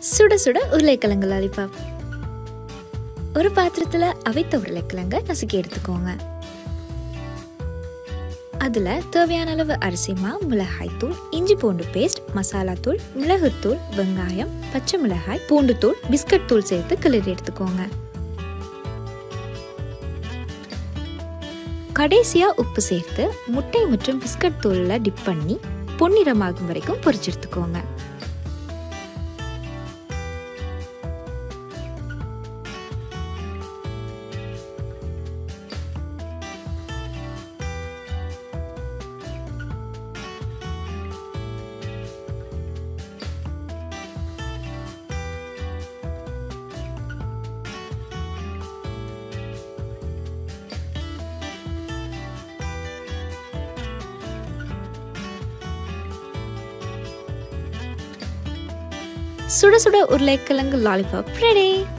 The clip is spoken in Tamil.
சுட சுட உருளைக்கிழங்கு லாலிபாப் ஒரு பாத்திரத்தில் அவித்த உருளைக்கிழங்க நசுக்கி எடுத்துக்கோங்க அதில் தேவையான அளவு அரிசி மா மிளகாய்த்தூள் இஞ்சி பூண்டு பேஸ்ட் மசாலாத்தூள் மிளகுத்தூள் வெங்காயம் பச்சை மிளகாய் பூண்டு தூள் பிஸ்கட் தூள் சேர்த்து கிளறி எடுத்துக்கோங்க கடைசியாக உப்பு சேர்த்து முட்டை மற்றும் பிஸ்கட் தூளில் டிப் பண்ணி பொன்னிறமாகும் வரைக்கும் பொரிச்சு எடுத்துக்கோங்க சுட சுட உருளைக்கிழங்கு லாலிபாப் ரெடி